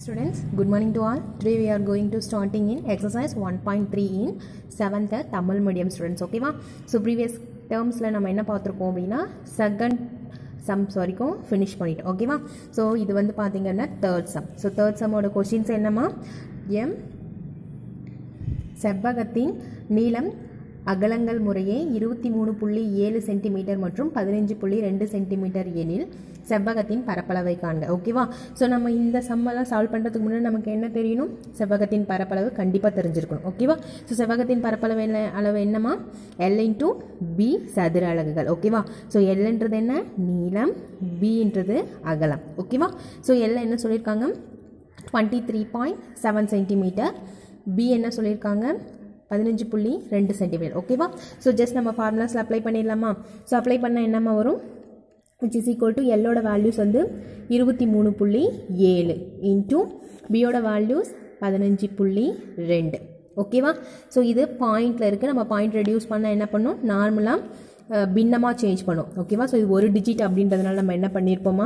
Students, good morning to all. Today we are going to starting in exercise 1.3 in 7th Tamil medium students. ஓகேவா so previous டேர்ம்ஸில் நம்ம என்ன பார்த்துருக்கோம் அப்படின்னா second sums வரைக்கும் finish பண்ணிட்டோம் ஓகேவா ஸோ இது வந்து பார்த்தீங்கன்னா தேர்ட் சம் ஸோ தேர்ட் சம்மோட கொஷின்ஸ் என்னம்மா எம் செவ்வகத்தின் நீளம் அகலங்கள் முறையே இருபத்தி மூணு புள்ளி ஏழு சென்டிமீட்டர் மற்றும் பதினஞ்சு புள்ளி ரெண்டு சென்டிமீட்டர் எனில் செவ்வகத்தின் பரப்பளவை காண்க ஓகேவா ஸோ நம்ம இந்த சம்மெல்லாம் சால்வ் பண்ணுறதுக்கு முன்னாடி நமக்கு என்ன தெரியணும் செவ்வகத்தின் பரப்பளவு கண்டிப்பாக தெரிஞ்சிருக்கணும் ஓகேவா ஸோ செவ்வகத்தின் பரப்பளவு என்ன அளவு என்னம்மா எல் இன்டூ பி சதுர அலகுகள் ஓகேவா ஸோ எல்ன்றது என்ன நீளம் பின்றது அகலம் ஓகேவா ஸோ எல் என்ன சொல்லியிருக்காங்க twenty three point seven centimetre B என்ன சொல்லியிருக்காங்க பதினஞ்சு புள்ளி ரெண்டு சென்டிமீட்டர் ஓகேவா ஸோ ஜஸ்ட் நம்ம ஃபார்முலாஸில் அப்ளை பண்ணிடலாமா ஸோ அப்ளை பண்ணால் என்னம்மா வரும் விச் இஸ் ஈக்குவல் டு எல்லோட வேல்யூஸ் வந்து இருபத்தி மூணு புள்ளி ஏழு இன்ட்டு பியோட வேல்யூஸ் பதினஞ்சு புள்ளி ரெண்டு ஓகேவா ஸோ இது பாயிண்டில் இருக்குது நம்ம பாயிண்ட் ரெடியூஸ் பண்ணால் என்ன பண்ணும் நார்மலாக பின்னமாக சேஞ்ச் பண்ணும் ஓகேவா ஸோ இது ஒரு டிஜிட் அப்படின்றதுனால நம்ம என்ன பண்ணியிருப்போமா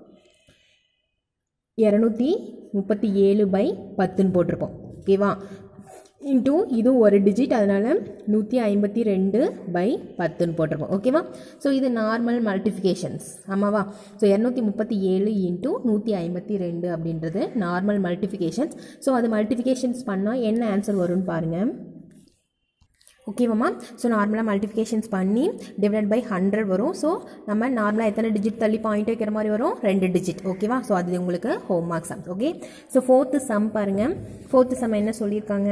இரநூத்தி முப்பத்தி ஏழு பை பத்துன்னு போட்டிருப்போம் ஓகேவா இன்ட்டு இதுவும் ஒரு டிஜிட் அதனால் நூற்றி ஐம்பத்தி ரெண்டு பை பத்துன்னு போட்டிருப்போம் ஓகேவா ஸோ இது நார்மல் மல்டிஃபிகேஷன்ஸ் ஆமாவா ஸோ இரநூத்தி முப்பத்தி ஏழு இன்ட்டு நூற்றி ஐம்பத்தி ரெண்டு அப்படின்றது நார்மல் மல்டிஃபிகேஷன்ஸ் ஸோ அது மல்டிஃபிகேஷன்ஸ் பண்ணால் என்ன ஆன்சர் வரும்னு பாருங்கள் ஓகேவாம்மா ஸோ நார்மலாக மல்டிஃபிகேஷன்ஸ் பண்ணி டிவைட் பை ஹண்ட்ரட் வரும் ஸோ நம்ம நார்மலாக எத்தனை டிஜிட் தள்ளி பாயிண்ட் வைக்கிற மாதிரி வரும் ரெண்டு டிஜிட் ஓகேவா ஸோ அது உங்களுக்கு home mark sum okay so fourth sum பாருங்கள் ஃபோர்த்து சம் என்ன சொல்லியிருக்காங்க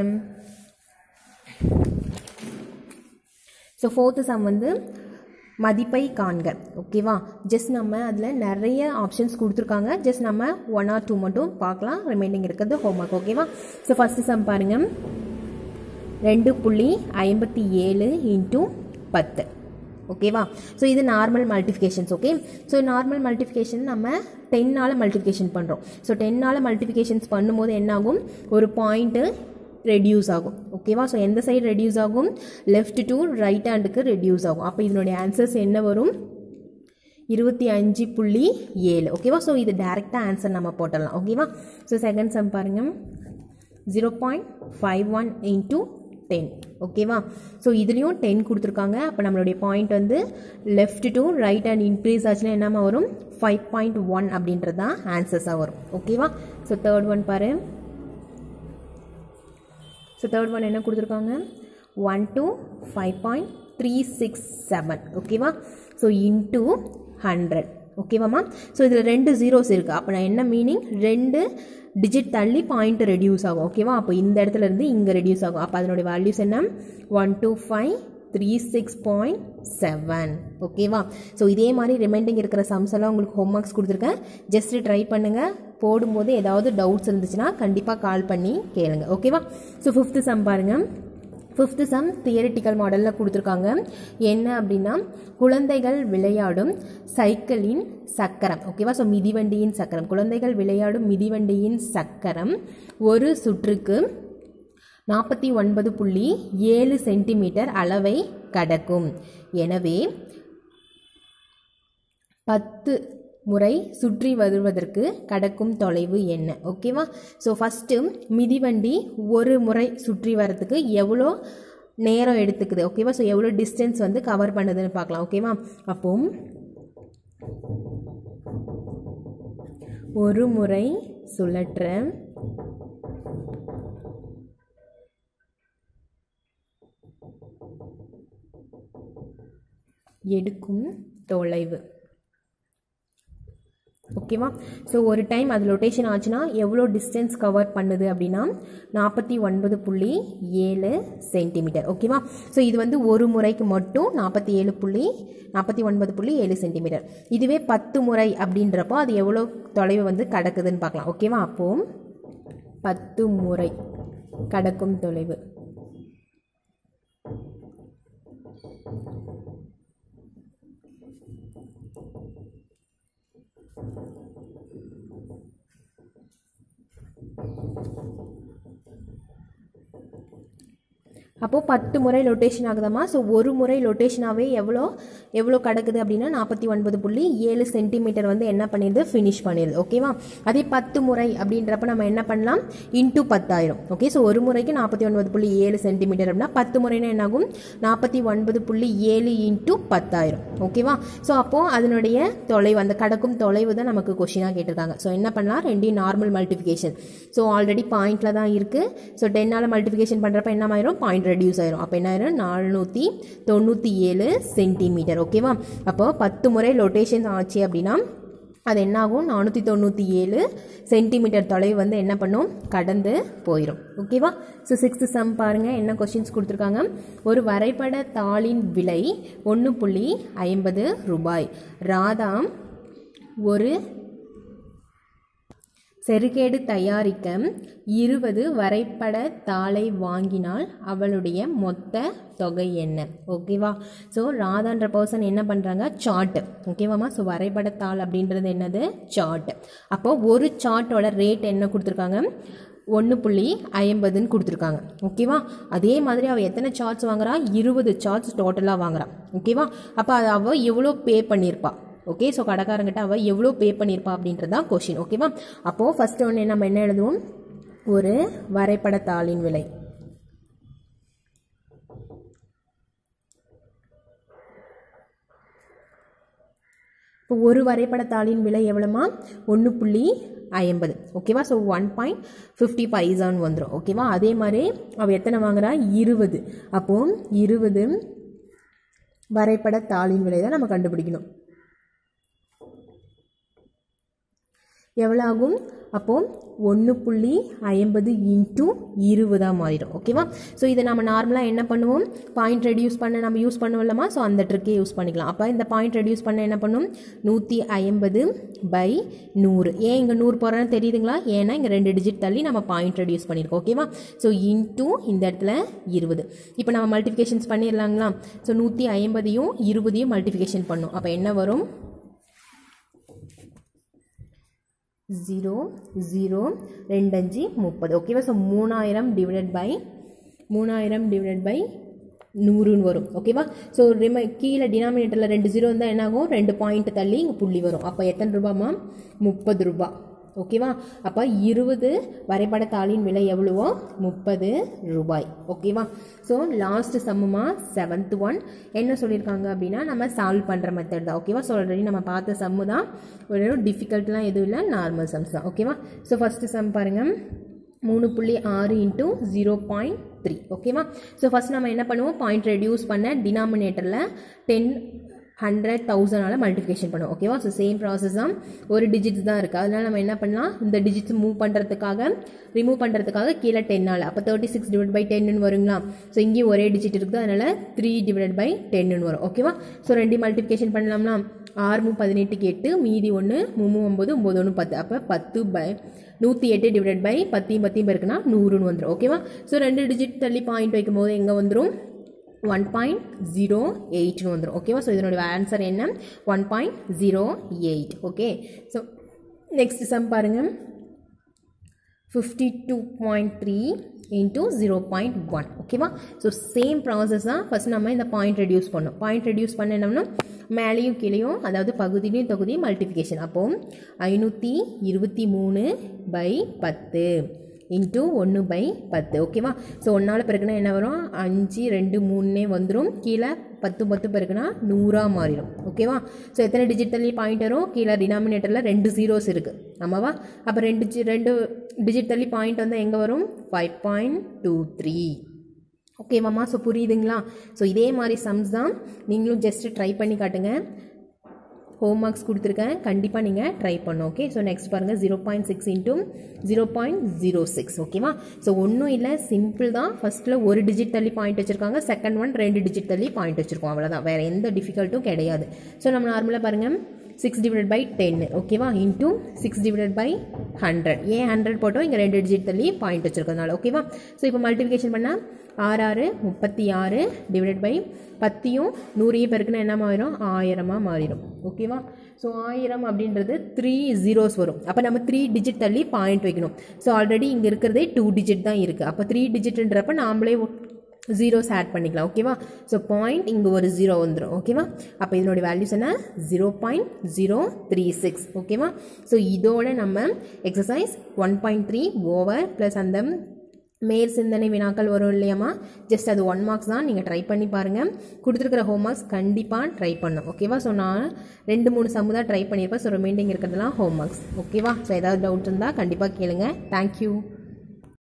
ஸோ ஃபோர்த்து சம் வந்து மதிப்பை காண்க ஓகேவா ஜஸ்ட் நம்ம அதில் நிறைய ஆப்ஷன்ஸ் கொடுத்துருக்காங்க ஜஸ்ட் நம்ம ஒன் ஆர் டூ மட்டும் பார்க்கலாம் ரிமைனிங் இருக்கிறது ஹோம் ஒர்க் ஓகேவா ஸோ ஃபஸ்ட்டு சம் பாருங்கள் ரெண்டு புள்ளி ஐம்பத்தி ஏழு இன்ட்டு பத்து ஓகேவா ஸோ இது normal multiplications okay so normal multiplication நம்ம டென்னால் மல்டிஃபிகேஷன் பண்ணுறோம் ஸோ டென்னால் மல்டிஃபிகேஷன்ஸ் பண்ணும்போது என்னாகும் ஒரு பாயிண்ட்டு ரெடியூஸ் ஆகும் ஓகேவா ஸோ எந்த சைடு ரெடியூஸ் ஆகும் லெஃப்ட் டு ரைட் ஹேண்டுக்கு ரெடியூஸ் ஆகும் அப்போ இதனுடைய ஆன்சர்ஸ் என்ன வரும் இருபத்தி அஞ்சு புள்ளி ஏழு ஓகேவா ஸோ இது டேரெக்டாக ஆன்சர் நம்ம போட்டுடலாம் ஓகேவா ஸோ செகண்ட் சம் பாருங்கள் zero point five one into ten ஓகேவா ஸோ இதுலேயும் டென் கொடுத்துருக்காங்க அப்போ நம்மளுடைய பாயிண்ட் வந்து left to right hand increase ஆச்சுன்னா என்னமா வரும் ஃபைவ் பாயிண்ட் ஒன் அப்படின்றது தான் ஆன்சர்ஸாக வரும் ஓகேவா ஸோ தேர்ட் ஒன் பாரு ஸோ தேர்ட் ஒன் என்ன கொடுத்துருக்காங்க one two five point three six seven ஓகேவா ஸோ இன்டூ ஹண்ட்ரட் ஓகேவாம்மா ஸோ இதில் ரெண்டு ஜீரோஸ் இருக்குது அப்போ நான் என்ன மீனிங் ரெண்டு டிஜிட் தள்ளி பாயிண்ட் ரெடியூஸ் ஆகும் ஓகேவா அப்போ இந்த இடத்துல இருந்து இங்கே ரெடியூஸ் ஆகும் அப்போ அதனுடைய வேல்யூஸ் என்ன one two five three six point seven ஓகேவா ஸோ இதே மாதிரி ரிமைண்டிங் இருக்கிற சம்ஸ் எல்லாம் உங்களுக்கு ஹோம் ஒர்க்ஸ் கொடுத்துருக்கேன் ஜஸ்ட் ட்ரை பண்ணுங்கள் போடும்போது ஏதாவது டவுட்ஸ் இருந்துச்சுன்னா கண்டிப்பாக கால் பண்ணி கேளுங்க ஓகேவா ஸோ ஃபிஃப்த்து சம் பாருங்கள் ஃபிஃப்த்து சம் தியரிட்டிக்கல் மாடலில் கொடுத்துருக்காங்க என்ன அப்படின்னா குழந்தைகள் விளையாடும் சைக்கிளின் சக்கரம் ஓகேவா ஸோ மிதிவண்டியின் சக்கரம் குழந்தைகள் விளையாடும் மிதிவண்டியின் சக்கரம் ஒரு சுற்றுக்கு நாற்பத்தி ஒன்பது புள்ளி ஏழு சென்டிமீட்டர் அளவை கடக்கும் எனவே பத்து முறை சுற்றி வருவதற்கு கடக்கும் தொலைவு என்ன ஓகேவா ஸோ ஃபஸ்ட்டு மிதிவண்டி ஒரு முறை சுற்றி வரதுக்கு எவ்வளோ நேரம் எடுத்துக்குது ஓகேவா ஸோ எவ்வளோ டிஸ்டன்ஸ் வந்து கவர் பண்ணுதுன்னு பார்க்கலாம் ஓகேவா அப்போ ஒரு முறை சுழற்ற எடுக்கும் தொலைவு ஓகேவா ஸோ ஒரு டைம் அது லொட்டேஷன் ஆச்சுன்னா எவ்வளோ டிஸ்டன்ஸ் கவர் பண்ணுது அப்படின்னா நாற்பத்தி ஒன்பது புள்ளி ஏழு சென்டிமீட்டர் ஓகேவா ஸோ இது வந்து ஒரு முறைக்கு மட்டும் நாற்பத்தி ஏழு புள்ளி நாற்பத்தி ஒன்பது புள்ளி ஏழு சென்டிமீட்டர் இதுவே பத்து முறை அப்படின்றப்போ அது எவ்வளோ தொலைவு வந்து கடக்குதுன்னு பார்க்கலாம் ஓகேவா அப்போது பத்து முறை கடக்கும் தொலைவு அப்போது பத்து முறை ரொட்டேஷன் ஆகுதாம்மா ஸோ ஒரு முறை ரொட்டேஷனாகவே எவ்வளோ எவ்வளோ கிடக்குது அப்படின்னா நாற்பத்தி ஒன்பது புள்ளி ஏழு சென்டிமீட்டர் வந்து என்ன பண்ணிடுது ஃபினிஷ் பண்ணிடுது ஓகேவா அதே பத்து முறை அப்படின்றப்ப நம்ம என்ன பண்ணலாம் இன்ட்டு பத்தாயிரம் ஓகே ஸோ ஒரு முறைக்கு நாற்பத்தி ஒன்பது புள்ளி ஏழு சென்டிமீட்டர் அப்படின்னா பத்து முறைனா என்னாகும் நாற்பத்தி ஒன்பது புள்ளி ஏழு இன்ட்டு பத்தாயிரம் ஓகேவா ஸோ அப்போது அதனுடைய தொலைவு அந்த கடக்கும் தொலைவு தான் நமக்கு கொஷினாக கேட்டிருக்காங்க ஸோ என்ன பண்ணலாம் ரெண்டையும் நார்மல் மல்டிஃபிகேஷன் ஸோ ஆல்ரெடி பாயிண்டில் தான் இருக்குது ஸோ டென்னால் மல்டிஃபிகேஷன் பண்ணுறப்ப என்ன ஆயிரும் பாயிண்ட் ரெடியூஸ் ஆயிரும் அப்போ என்ன ஆயிரும் நானூற்றி தொண்ணூற்றி ஏழு சென்டிமீட்டர் ஓகேவா அப்போ பத்து முறை ரொட்டேஷன் ஆச்சு அப்படின்னா அது என்னாகும் நானூற்றி தொண்ணூற்றி ஏழு சென்டிமீட்டர் தொலைவு வந்து என்ன பண்ணும் கடந்து போயிடும் ஓகேவா ஸோ சிக்ஸ்த்து சம் பாருங்கள் என்ன கொஷின்ஸ் கொடுத்துருக்காங்க ஒரு வரைபட தாளின் விலை ஒன்று புள்ளி ஐம்பது ரூபாய் ராதா ஒரு செருகேடு தயாரிக்க இருபது வரைபட தாளை வாங்கினால் அவளுடைய மொத்த தொகை என்ன ஓகேவா ஸோ ராதான்ற பர்சன் என்ன பண்ணுறாங்க சார்ட் ஓகேவாம்மா ஸோ வரைபட தாள் அப்படின்றது என்னது சார்ட் அப்போ ஒரு சார்ட்டோட ரேட் என்ன கொடுத்துருக்காங்க ஒன்று புள்ளி ஐம்பதுன்னு கொடுத்துருக்காங்க ஓகேவா அதே மாதிரி அவள் எத்தனை சார்ட்ஸ் வாங்குறா இருபது சார்ட்ஸ் டோட்டலாக வாங்குறா ஓகேவா அப்போ அது அவள் எவ்வளோ பே பண்ணியிருப்பா ஓகே ஸோ கடைக்காரங்கிட்ட அவள் எவ்வளோ பே பண்ணியிருப்பா அப்படின்றது தான் கொஷின் ஓகேவா அப்போது ஃபஸ்ட்டு ஒன்று நம்ம என்ன எழுதுவோம் ஒரு வரைபடத்தாளின் விலை இப்போ ஒரு வரைபடத்தாளின் விலை எவ்வளோமா ஒன்று புள்ளி ஐம்பது ஓகேவா ஸோ ஒன் பாயிண்ட் ஃபிஃப்டி பைசான்னு வந்துடும் ஓகேவா அதே மாதிரி அவள் எத்தனை வாங்குறா இருபது அப்போது இருபது வரைபடத்தாளின் விலை தான் நம்ம கண்டுபிடிக்கணும் எவ்வளோ ஆகும் அப்போது ஒன்று புள்ளி ஐம்பது இன்ட்டு இருபதாக மாறிடும் ஓகேவா ஸோ இதை நம்ம நார்மலாக என்ன பண்ணுவோம் பாயிண்ட் ரெடியூஸ் பண்ண நம்ம யூஸ் பண்ணுவோம்லமா ஸோ அந்த ட்ரிக்கே யூஸ் பண்ணிக்கலாம் அப்போ இந்த பாயிண்ட் ரெடியூஸ் பண்ண என்ன பண்ணும் நூற்றி ஐம்பது பை நூறு ஏன் இங்கே நூறு போகிறேன்னு தெரியுதுங்களா ஏன்னா இங்கே ரெண்டு டிஜிட் தள்ளி நம்ம பாயிண்ட் ரெடியூஸ் பண்ணியிருக்கோம் ஓகேவா ஸோ இன்ட்டு இந்த இடத்துல இருபது இப்போ நம்ம மல்டிஃபிகேஷன்ஸ் பண்ணிடலாங்களா ஸோ நூற்றி ஐம்பதையும் இருபதையும் மல்டிஃபிகேஷன் பண்ணும் அப்போ என்ன வரும் ஜீரோ ஜீரோ ரெண்டு அஞ்சு முப்பது ஓகேவா ஸோ மூணாயிரம் டிவைடட் பை மூணாயிரம் டிவைடட் பை நூறுன்னு வரும் ஓகேவா ஸோ ரிம கீழே டினாமினேட்டரில் ரெண்டு ஜீரோ இருந்தால் என்ன ஆகும் ரெண்டு பாயிண்ட் தள்ளி இங்கே புள்ளி வரும் அப்போ எத்தனை ரூபாமா முப்பது ரூபா ஓகேவா அப்போ இருபது வரைபட தாளின் விலை எவ்வளவோ முப்பது ரூபாய் ஓகேவா ஸோ லாஸ்ட் சம்முமா செவன்த் ஒன் என்ன சொல்லியிருக்காங்க அப்படின்னா நம்ம சால்வ் பண்ணுற மெத்தட் தான் ஓகேவா ஸோ ஆல்ரெடி நம்ம பார்த்த சம்மு தான் ஒரு டிஃபிகல்ட்லாம் எதுவும் இல்லை நார்மல் சம்ஸ் தான் ஓகேவா ஸோ ஃபஸ்ட்டு சம் பாருங்கள் மூணு புள்ளி ஆறு இன்ட்டு ஜீரோ பாயிண்ட் த்ரீ ஓகேவா ஸோ ஃபஸ்ட் நம்ம என்ன பண்ணுவோம் பாயிண்ட் ரெடியூஸ் பண்ண டினாமினேட்டரில் டென் ஹண்ட்ரட் தௌசண்டால் மல்டிஃபிகேஷன் பண்ணுவோம் ஓகேவா ஸோ சேம் ப்ராசஸ் தான் ஒரு டிஜிட்ஸ் தான் இருக்குது அதனால் நம்ம என்ன பண்ணலாம் இந்த டிஜிட்ஸ் மூவ் பண்ணுறதுக்காக ரிமூவ் பண்ணுறதுக்காக கீழே டென்னால் அப்போ தேர்ட்டி சிக்ஸ் டிவைட் பை டென்னு வருங்களா ஸோ இங்கேயும் ஒரே டிஜிட் இருக்குது அதனால் த்ரீ டிவைட் பை டென்னு வரும் ஓகேவா ஸோ ரெண்டு மல்டிஃபிகேஷன் பண்ணலாம்னா ஆறு மூ பதினெட்டுக்கு எட்டு மீதி ஒன்று மூணு ஒம்பது ஒம்பது ஒன்று பத்து அப்போ பத்து பை நூற்றி எட்டு டிவைட் பை பத்தையும் பத்தையும் பேருக்குன்னா நூறுன்னு வந்துடும் ஓகேவா ஸோ ரெண்டு டிஜிட் தள்ளி பாயிண்ட் வைக்கும்போது எங்கே வந்துடும் ஒன் பாயிண்ட் ஜீரோ எயிட்னு வந்துடும் ஓகேவா ஸோ இதனுடைய ஆன்சர் என்ன one point zero eight okay so next sum பாருங்கள் fifty two point three into zero point one ஓகேவா ஸோ சேம் ப்ராசஸ் தான் ஃபஸ்ட் நம்ம இந்த பாயிண்ட் ரெடியூஸ் பண்ணோம் பாயிண்ட் ரெடியூஸ் பண்ண என்னன்னா மேலேயும் கீழேயும் அதாவது பகுதியிலையும் தொகுதியும் மல்டிஃபிகேஷன் அப்போது ஐநூற்றி இருபத்தி மூணு பை பத்து இன்ட்டு ஒன்று பை பத்து ஓகேவா ஸோ ஒன்றால் பெருக்குனா என்ன வரும் அஞ்சு ரெண்டு மூணுனே வந்துடும் கீழே பத்து பத்து பெருக்குனா நூறாக மாறிடும் ஓகேவா ஸோ எத்தனை டிஜிட் தள்ளி பாயிண்ட் வரும் கீழே டினாமினேட்டரில் ரெண்டு ஜீரோஸ் இருக்குது ஆமாவா அப்போ ரெண்டு ஜி ரெண்டு டிஜிட் தள்ளி பாயிண்ட் வந்து எங்கே வரும் ஃபைவ் பாயிண்ட் டூ த்ரீ ஓகேவாம்மா ஸோ புரியுதுங்களா ஸோ இதே மாதிரி சம்ஸ் தான் நீங்களும் ஜஸ்ட் ட்ரை பண்ணி காட்டுங்க ஹோம் மார்க்ஸ் கொடுத்துருக்கேன் கண்டிப்பாக நீங்கள் ட்ரை பண்ணும் ஓகே ஸோ நெக்ஸ்ட் பாருங்கள் ஜீரோ பாயிண்ட் சிக்ஸ் இன்ட்டும் ஜீரோ பாயிண்ட் ஜீரோ சிக்ஸ் ஓகேவா ஸோ ஒன்றும் இல்லை சிம்பிள் தான் ஃபஸ்ட்டில் ஒரு டிஜிட் தள்ளி பாயிண்ட் வச்சுருக்காங்க செகண்ட் ஒன் ரெண்டு டிஜிட் தள்ளி பாயிண்ட் வச்சுருக்கோம் அவ்வளோதான் வேறு எந்த டிஃபிகல்ட்டும் கிடையாது ஸோ நம்ம நார்மலாக பாருங்கள் சிக்ஸ் டிவைட் பை டென் ஓகேவா into six divide by hundred ஏன் ஹண்ட்ரட் போட்டோம் இங்கே ரெண்டு டிஜிட் தள்ளி பாயிண்ட் வச்சுருக்கனால ஓகேவா ஸோ இப்போ மல்டிபிகேஷன் பண்ணால் ஆறு ஆறு முப்பத்தி ஆறு டிவைட் பை பத்தியும் நூறையும் பெருக்குன்னா என்ன மாறிடும் ஆயிரமாக மாறிடும் ஓகேவா ஸோ ஆயிரம் அப்படின்றது த்ரீ ஜீரோஸ் வரும் அப்போ நம்ம த்ரீ டிஜிட் தள்ளி பாயிண்ட் வைக்கணும் ஸோ ஆல்ரெடி இங்கே இருக்கிறதே டூ டிஜிட் தான் இருக்குது அப்போ த்ரீ டிஜிட்ன்றப்ப நாமளே ஜீரோஸ் ஆட் பண்ணிக்கலாம் ஓகேவா ஸோ பாயிண்ட் இங்கே ஒரு ஜீரோ வந்துடும் ஓகேவா அப்போ இதனுடைய வேல்யூஸ் என்ன zero point zero three six ஓகேவா ஸோ இதோட நம்ம exercise one point three over plus அந்த மேல் சிந்தனை வினாக்கள் வரும் இல்லையாம்மா ஜஸ்ட் அது ஒன் மார்க்ஸ் தான் நீங்கள் ட்ரை பண்ணி பாருங்கள் கொடுத்துருக்கிற ஹோம் மார்க்ஸ் கண்டிப்பாக ட்ரை பண்ணும் ஓகேவா ஸோ நான் ரெண்டு மூணு சம்மு தான் ட்ரை பண்ணியிருப்பேன் ஸோ ரிமைண்டிங் இருக்கிறதுலாம் ஹோம் மார்க்ஸ் ஓகேவா ஸோ ஏதாவது டவுட் இருந்தால் கண்டிப்பாக கேளுங்க தேங்க்யூ